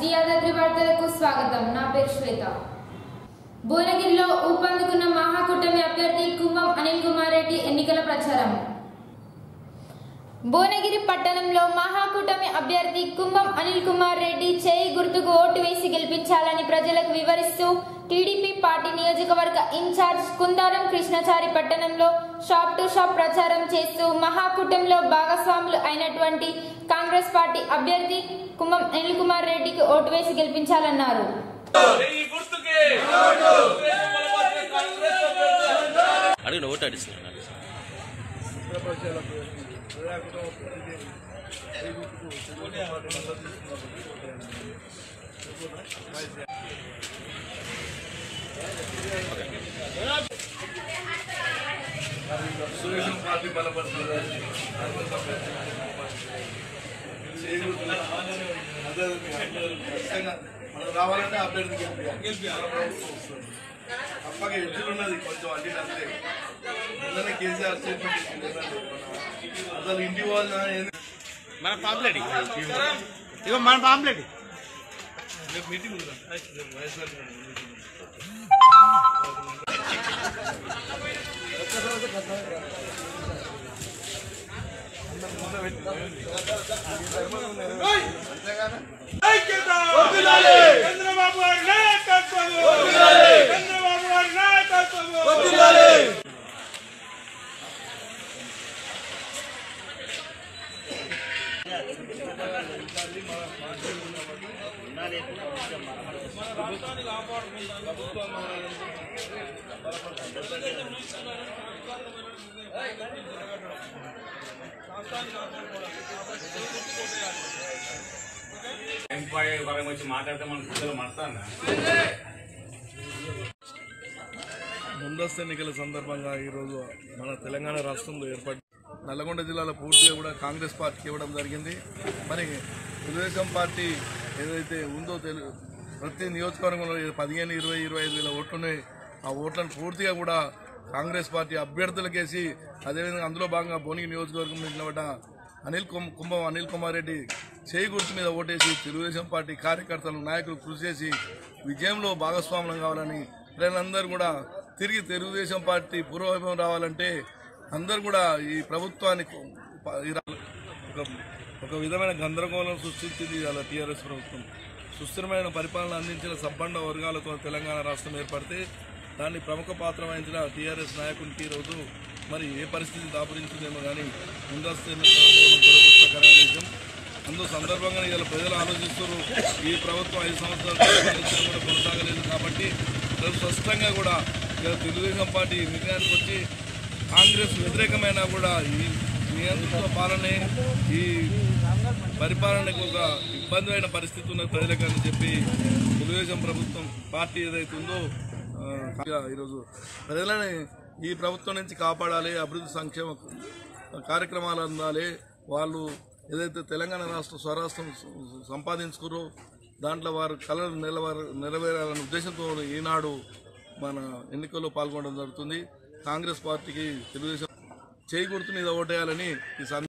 శ్రీ యాదాద్రి వార్తలకు స్వాగతం నా పేరు శ్వేత భువనగిరిలో ఊపందుకున్న మహాకూటమి అభ్యర్థి కుంభం అనిల్ కుమార్ రెడ్డి ఎన్నికల ప్రచారం భువనగిరి పట్టణంలో మహాకూటమి అభ్యర్థి కుంభం అనిల్ కుమార్ రెడ్డి చేయి గుర్తుకు ఓటు వేసి గెలిపించాలని ప్రజలకు వివరిస్తూ టీడీపీ పార్టీ నియోజకవర్గ ఇన్ఛార్జ్ కుందారం కృష్ణచారి పట్టణంలో షాప్ టు షాప్ ప్రచారం చేస్తూ మహాకూటమిలో భాగస్వాములు అయినటువంటి కాంగ్రెస్ పార్టీ అభ్యర్థి కుంభం అనిల్ కుమార్ రెడ్డికి ఓటు వేసి గెలిపించాలన్నారు ఈ గుర్తుకే కాంగ్రెస్ బలపరిచే కాంగ్రెస్ అభ్యర్థి అడిగిన ఓటు అడిస్తున్నాను తెలుగుదేశం పార్టీ బలపడుతుంది ఖచ్చితంగా మనం రావాలంటే అభ్యర్థి గెలిపి మన ప్రభుత్వం వస్తుంది తప్పక ఎడ్జులు ఉన్నది కొంచెం అడ్డీ అంతే నిన్ననే కేసీఆర్ స్టేట్మెంట్ ఇచ్చింది ఏంటంటే మన అసలు ఇంటి వాళ్ళు ఏంది మన పాంప్లెట్ ఇగో మన పాంప్లెట్ రేపు మీటింగ్ ఉంది కదా. రేపు వైఎస్ఆర్ మీటింగ్ ఉంది. చంద్రబాబు గారి నాయకత్వం చంద్రబాబు గారి నాయకత్వం ఎంపాయ్ వరం వచ్చి మాట్లాడితే మన పిల్లలు మడతాను ముందస్తు ఎన్నికల సందర్భంగా ఈరోజు మన తెలంగాణ రాష్ట్రంలో ఏర్పడి నల్లగొండ జిల్లాలో పూర్తిగా కూడా కాంగ్రెస్ పార్టీకి ఇవ్వడం జరిగింది మరి తెలుగుదేశం పార్టీ ఏదైతే ఉందో తెలు ప్రతి నియోజకవర్గంలో పదిహేను ఇరవై ఇరవై ఐదు వేల ఓట్లున్నాయి ఆ ఓట్లను పూర్తిగా కూడా కాంగ్రెస్ పార్టీ అభ్యర్థులకేసి అదేవిధంగా అందులో భాగంగా భువనగిరి నియోజకవర్గం మీద నిలబడ్డ అనిల్ కుం కుంభం అనిల్ కుమార్ రెడ్డి చేయి గుర్తు మీద ఓటేసి తెలుగుదేశం పార్టీ కార్యకర్తలు నాయకులు కృషి చేసి విజయంలో భాగస్వామ్యం కావాలని ప్రజలందరూ కూడా తిరిగి తెలుగుదేశం పార్టీ పూర్వవైభవం రావాలంటే అందరూ కూడా ఈ ప్రభుత్వానికి ఈ రా- ఒక ఒక విధమైన గందరగోళం సృష్టించింది ఇవాళ టీఆర్ఎస్ ప్రభుత్వం సుస్థిరమైన పరిపాలన అందించిన సబ్బండ వర్గాలతో తెలంగాణ రాష్ట్రం ఏర్పడితే దాన్ని ప్రముఖ పాత్ర వహించిన టీఆర్ఎస్ నాయకునికి ఈరోజు మరి ఏ పరిస్థితి దాపురించిందేమో కానీ ముందస్తు ఎన్నికల్లో దురదృష్టకరమైన విషయం అందు సందర్భంగా ఇలా ప్రజలు ఆలోచిస్తారు ఈ ప్రభుత్వం ఐదు సంవత్సరాలు పరిపాలించడం కూడా కొనసాగలేదు కాబట్టి ప్రజలు స్పష్టంగా కూడా ఇలా తెలుగుదేశం పార్టీ నిర్ణయానికి వచ్చి కాంగ్రెస్ వ్యతిరేకమైన కూడా ఈ నియంత్రిత పాలనే ఈ పరిపాలనకు ఒక ఇబ్బంది పరిస్థితి ఉన్న ప్రజలకు అని చెప్పి తెలుగుదేశం ప్రభుత్వం పార్టీ ఏదైతే ఉందో ఆ, ఈరోజు ప్రజలని ఈ ప్రభుత్వం నుంచి కాపాడాలి అభివృద్ధి సంక్షేమ కార్యక్రమాలు అందాలి వాళ్ళు ఏదైతే తెలంగాణ రాష్ట్ర స్వరాష్ట్రం సంపాదించుకురో దాంట్లో వారు కళలు నిలవర నెరవేరాలనే ఉద్దేశంతో ఈనాడు మన ఎన్నికల్లో పాల్గొనడం జరుగుతుంది కాంగ్రెస్ పార్టీకి తెలుగుదేశం చేయి గుర్తు మీద ఓటేయాలని ఈ సంద